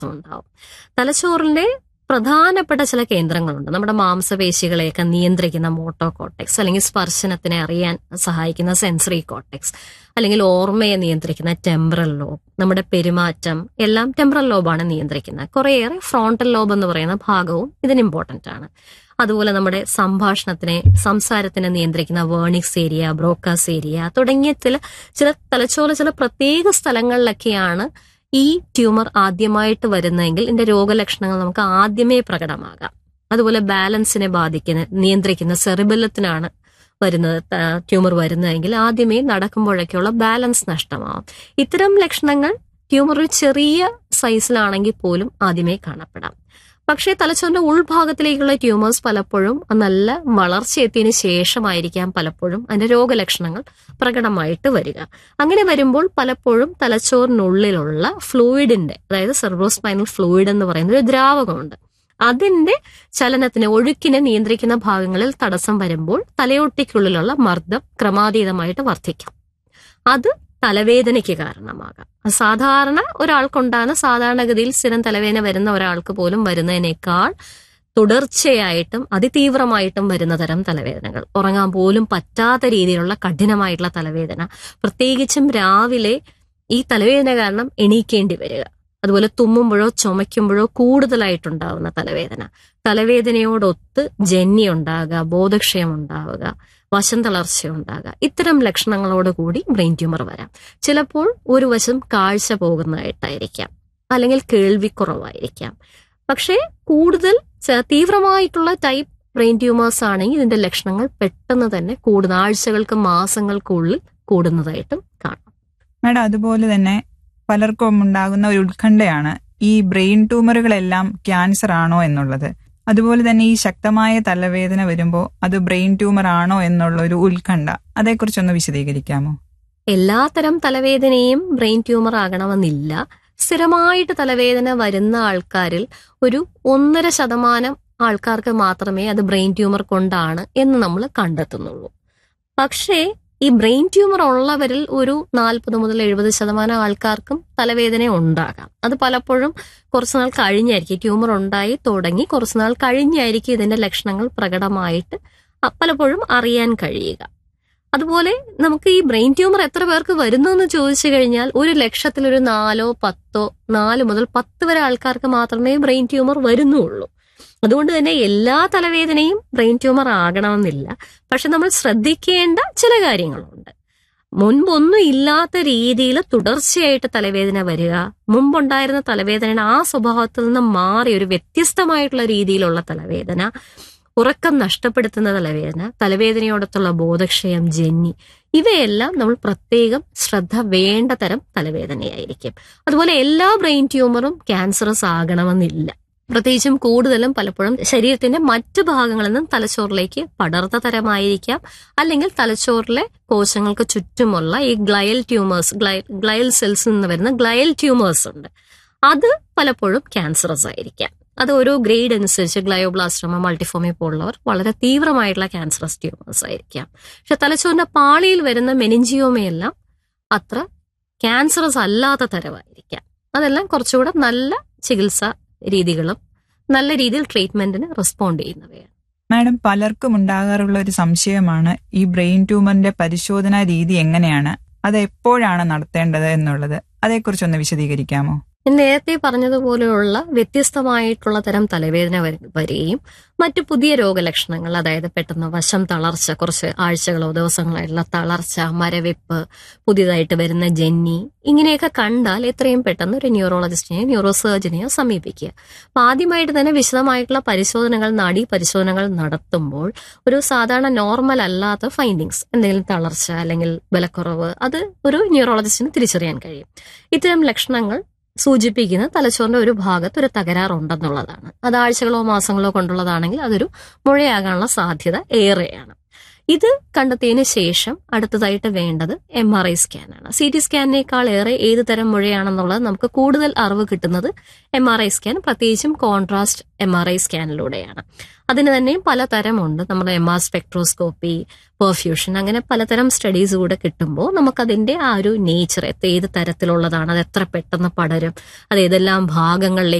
മർദ്ദം ഉണ്ടാവും തലച്ചോറിന്റെ പ്രധാനപ്പെട്ട ചില കേന്ദ്രങ്ങളുണ്ട് നമ്മുടെ മാംസപേശികളെയൊക്കെ നിയന്ത്രിക്കുന്ന മോട്ടോ കോട്ടെക്സ് അല്ലെങ്കിൽ സ്പർശനത്തിനെ അറിയാൻ സഹായിക്കുന്ന സെൻസറി കോട്ടെക്സ് അല്ലെങ്കിൽ ഓർമ്മയെ നിയന്ത്രിക്കുന്ന ടെമ്പറൽ ലോബ് നമ്മുടെ പെരുമാറ്റം എല്ലാം ടെമ്പറൽ ലോബാണ് നിയന്ത്രിക്കുന്നത് കുറേയേറെ ഫ്രോണ്ടൽ ലോബ് എന്ന് പറയുന്ന ഭാഗവും ഇതിന് ഇമ്പോർട്ടന്റ് ആണ് അതുപോലെ നമ്മുടെ സംഭാഷണത്തിനെ സംസാരത്തിനെ നിയന്ത്രിക്കുന്ന വേർണിക്സ് ഏരിയ ബ്രോക്കാസ് ഏരിയ തുടങ്ങിയ ചില ചില തലച്ചോറ് ചില പ്രത്യേക സ്ഥലങ്ങളിലൊക്കെയാണ് ഈ ട്യൂമർ ആദ്യമായിട്ട് വരുന്നതെങ്കിൽ ഇതിന്റെ രോഗലക്ഷണങ്ങൾ നമുക്ക് ആദ്യമേ പ്രകടമാകാം അതുപോലെ ബാലൻസിനെ ബാധിക്കുന്ന നിയന്ത്രിക്കുന്ന സെറിബലത്തിനാണ് വരുന്നത് ത- ട്യൂമർ വരുന്നതെങ്കിൽ ആദ്യമേ നടക്കുമ്പോഴൊക്കെയുള്ള ബാലൻസ് നഷ്ടമാവും ഇത്തരം ലക്ഷണങ്ങൾ ട്യൂമർ ഒരു ചെറിയ സൈസിലാണെങ്കിൽ പോലും ആദ്യമേ കാണപ്പെടാം പക്ഷേ തലച്ചോറിന്റെ ഉൾഭാഗത്തിലേക്കുള്ള ട്യൂമേഴ്സ് പലപ്പോഴും നല്ല വളർച്ചയെത്തിയതിനു ശേഷമായിരിക്കാം പലപ്പോഴും അതിന്റെ രോഗലക്ഷണങ്ങൾ പ്രകടമായിട്ട് വരിക അങ്ങനെ വരുമ്പോൾ പലപ്പോഴും തലച്ചോറിനുള്ളിലുള്ള ഫ്ലൂയിഡിന്റെ അതായത് സെർവോസ്പൈനൽ ഫ്ലൂയിഡ് എന്ന് പറയുന്ന ഒരു ദ്രാവകമുണ്ട് അതിന്റെ ചലനത്തിന് ഒഴുക്കിനെ നിയന്ത്രിക്കുന്ന ഭാഗങ്ങളിൽ തടസ്സം വരുമ്പോൾ തലയോട്ടിക്കുള്ളിലുള്ള മർദ്ദം ക്രമാതീതമായിട്ട് വർദ്ധിക്കാം അത് തലവേദനയ്ക്ക് കാരണമാകാം സാധാരണ ഒരാൾക്കുണ്ടാകുന്ന സാധാരണഗതിയിൽ സ്ഥിരം തലവേദന വരുന്ന ഒരാൾക്ക് പോലും വരുന്നതിനേക്കാൾ തുടർച്ചയായിട്ടും അതിതീവ്രമായിട്ടും വരുന്ന തരം തലവേദനകൾ ഉറങ്ങാൻ പോലും പറ്റാത്ത രീതിയിലുള്ള കഠിനമായിട്ടുള്ള തലവേദന പ്രത്യേകിച്ചും രാവിലെ ഈ തലവേദന കാരണം എണീക്കേണ്ടി വരിക അതുപോലെ തുമ്മുമ്പോഴോ ചുമയ്ക്കുമ്പോഴോ കൂടുതലായിട്ടുണ്ടാവുന്ന തലവേദന തലവേദനയോടൊത്ത് ജന്നി ഉണ്ടാകുക ബോധക്ഷയം ഉണ്ടാവുക വശം തളർച്ച ഉണ്ടാകുക ഇത്തരം ലക്ഷണങ്ങളോട് കൂടി ബ്രെയിൻ ട്യൂമർ വരാം ചിലപ്പോൾ ഒരു വശം കാഴ്ച പോകുന്നതായിട്ടായിരിക്കാം അല്ലെങ്കിൽ കേൾവിക്കുറവായിരിക്കാം പക്ഷേ കൂടുതൽ ച- തീവ്രമായിട്ടുള്ള ടൈപ്പ് ബ്രെയിൻ ട്യൂമേഴ്സ് ആണെങ്കിൽ ഇതിന്റെ ലക്ഷണങ്ങൾ പെട്ടെന്ന് തന്നെ കൂടുന്ന ആഴ്ചകൾക്ക് മാസങ്ങൾക്കുള്ളിൽ കൂടുന്നതായിട്ടും കാണാം മാഡം അതുപോലെ തന്നെ പലർക്കും ഉണ്ടാകുന്ന ഒരു ഉത്കണ്ഠയാണ് ഈ ബ്രെയിൻ ട്യൂമറുകളെല്ലാം ക്യാൻസർ ആണോ എന്നുള്ളത് അതുപോലെ തന്നെ ഈ ശക്തമായ തലവേദന വരുമ്പോൾ അത് ബ്രെയിൻ ട്യൂമർ ആണോ എന്നുള്ള ഒരു ഉത്കണ്ഠ അതേക്കുറിച്ചൊന്ന് വിശദീകരിക്കാമോ എല്ലാത്തരം തലവേദനയും ബ്രെയിൻ ട്യൂമർ ആകണമെന്നില്ല സ്ഥിരമായിട്ട് തലവേദന വരുന്ന ആൾക്കാരിൽ ഒരു ഒന്നര ശതമാനം ആൾക്കാർക്ക് മാത്രമേ അത് ബ്രെയിൻ ട്യൂമർ കൊണ്ടാണ് എന്ന് നമ്മൾ കണ്ടെത്തുന്നുള്ളൂ പക്ഷേ ഈ ബ്രെയിൻ ട്യൂമർ ഉള്ളവരിൽ ഒരു നാൽപ്പത് മുതൽ എഴുപത് ശതമാനം ആൾക്കാർക്കും തലവേദന ഉണ്ടാകാം അത് പലപ്പോഴും കുറച്ച് നാൾ കഴിഞ്ഞായിരിക്കും ട്യൂമർ ഉണ്ടായി തുടങ്ങി കുറച്ച് നാൾ കഴിഞ്ഞായിരിക്കും ഇതിന്റെ ലക്ഷണങ്ങൾ പ്രകടമായിട്ട് അ- പലപ്പോഴും അറിയാൻ കഴിയുക അതുപോലെ നമുക്ക് ഈ ബ്രെയിൻ ട്യൂമർ എത്ര പേർക്ക് വരുന്നു എന്ന് ചോദിച്ചു കഴിഞ്ഞാൽ ഒരു ലക്ഷത്തിൽ ഒരു നാലോ പത്തോ നാല് മുതൽ പത്ത് വരെ ആൾക്കാർക്ക് മാത്രമേ ബ്രെയിൻ ട്യൂമർ വരുന്നുള്ളൂ അതുകൊണ്ട് തന്നെ എല്ലാ തലവേദനയും ബ്രെയിൻ ട്യൂമർ ആകണമെന്നില്ല പക്ഷെ നമ്മൾ ശ്രദ്ധിക്കേണ്ട ചില കാര്യങ്ങളുണ്ട് മുൻപൊന്നും ഇല്ലാത്ത രീതിയിൽ തുടർച്ചയായിട്ട് തലവേദന വരിക മുമ്പുണ്ടായിരുന്ന തലവേദനയുടെ ആ സ്വഭാവത്തിൽ നിന്ന് മാറി ഒരു വ്യത്യസ്തമായിട്ടുള്ള രീതിയിലുള്ള തലവേദന ഉറക്കം നഷ്ടപ്പെടുത്തുന്ന തലവേദന തലവേദനയോടൊത്തുള്ള ബോധക്ഷയം ജന്നി ഇവയെല്ലാം നമ്മൾ പ്രത്യേകം ശ്രദ്ധ വേണ്ട തരം തലവേദനയായിരിക്കും അതുപോലെ എല്ലാ ബ്രെയിൻ ട്യൂമറും ക്യാൻസറസ് ആകണമെന്നില്ല പ്രത്യേകിച്ചും കൂടുതലും പലപ്പോഴും ശരീരത്തിന്റെ മറ്റു ഭാഗങ്ങളിൽ നിന്നും തലച്ചോറിലേക്ക് പടർന്ന തരമായിരിക്കാം അല്ലെങ്കിൽ തലച്ചോറിലെ കോശങ്ങൾക്ക് ചുറ്റുമുള്ള ഈ ഗ്ലയൽ ട്യൂമേഴ്സ് ഗ്ലയൽ സെൽസ് നിന്ന് വരുന്ന ഗ്ലയൽ ട്യൂമേഴ്സ് ഉണ്ട് അത് പലപ്പോഴും ക്യാൻസറസ് ആയിരിക്കാം അത് ഓരോ ഗ്രേഡ് അനുസരിച്ച് ഗ്ലയോബ്ലാസ്റ്റോമ മൾട്ടിഫോമി പോലുള്ളവർ വളരെ തീവ്രമായിട്ടുള്ള ക്യാൻസറസ് ട്യൂമേഴ്സ് ആയിരിക്കാം പക്ഷെ തലച്ചോറിന്റെ പാളിയിൽ വരുന്ന മെനിഞ്ചിയോമയെല്ലാം അത്ര ക്യാൻസറസ് അല്ലാത്ത തരമായിരിക്കാം അതെല്ലാം കുറച്ചുകൂടെ നല്ല ചികിത്സാ രീതികളും നല്ല രീതിയിൽ ട്രീറ്റ്മെന്റിന് റെസ്പോണ്ട് ചെയ്യുന്നവയാണ് മാഡം പലർക്കും ഉണ്ടാകാറുള്ള ഒരു സംശയമാണ് ഈ ബ്രെയിൻ ട്യൂമറിന്റെ പരിശോധനാ രീതി എങ്ങനെയാണ് അത് എപ്പോഴാണ് നടത്തേണ്ടത് എന്നുള്ളത് അതേക്കുറിച്ചൊന്ന് വിശദീകരിക്കാമോ ഞാൻ നേരത്തെ പറഞ്ഞതുപോലെയുള്ള വ്യത്യസ്തമായിട്ടുള്ള തരം തലവേദന വര- വരികയും മറ്റു പുതിയ രോഗലക്ഷണങ്ങൾ അതായത് പെട്ടെന്ന് വശം തളർച്ച കുറച്ച് ആഴ്ചകളോ ദിവസങ്ങളായിട്ടുള്ള തളർച്ച മരവിപ്പ് പുതിയതായിട്ട് വരുന്ന ജന്നി ഇങ്ങനെയൊക്കെ കണ്ടാൽ എത്രയും പെട്ടെന്ന് ഒരു ന്യൂറോളജിസ്റ്റിനെയോ ന്യൂറോ സർജനെയോ സമീപിക്കുക അപ്പൊ ആദ്യമായിട്ട് തന്നെ വിശദമായിട്ടുള്ള പരിശോധനകൾ നാഡീ പരിശോധനകൾ നടത്തുമ്പോൾ ഒരു സാധാരണ നോർമൽ അല്ലാത്ത ഫൈൻഡിങ്സ് എന്തെങ്കിലും തളർച്ച അല്ലെങ്കിൽ ബലക്കുറവ് അത് ഒരു ന്യൂറോളജിസ്റ്റിന് തിരിച്ചറിയാൻ കഴിയും ഇത്തരം ലക്ഷണങ്ങൾ സൂചിപ്പിക്കുന്ന തലച്ചോറിന്റെ ഒരു ഭാഗത്ത് ഒരു തകരാറുണ്ടെന്നുള്ളതാണ് അത് ആഴ്ചകളോ മാസങ്ങളോ കൊണ്ടുള്ളതാണെങ്കിൽ അതൊരു മുഴയാകാനുള്ള സാധ്യത ഏറെയാണ് ഇത് കണ്ടെത്തിയതിന് ശേഷം അടുത്തതായിട്ട് വേണ്ടത് എം ആർ ഐ സ്കാനാണ് സി ടി സ്കാനിനേക്കാൾ ഏറെ ഏത് തരം മുഴയാണെന്നുള്ളത് നമുക്ക് കൂടുതൽ അറിവ് കിട്ടുന്നത് എം ആർ ഐ സ്കാൻ പ്രത്യേകിച്ചും കോൺട്രാസ്റ്റ് എം ആർ ഐ സ്കാനിലൂടെയാണ് അതിന് തന്നെയും പലതരമുണ്ട് നമ്മുടെ എം ആർ സ്പെക്ട്രോസ്കോപ്പി പെർഫ്യൂഷൻ അങ്ങനെ പലതരം സ്റ്റഡീസ് കൂടെ കിട്ടുമ്പോൾ നമുക്കതിന്റെ ആ ഒരു നേച്ചർ ഏത് തരത്തിലുള്ളതാണ് അത് എത്ര പെട്ടെന്ന് പടരും അത് ഏതെല്ലാം ഭാഗങ്ങളിലേക്ക്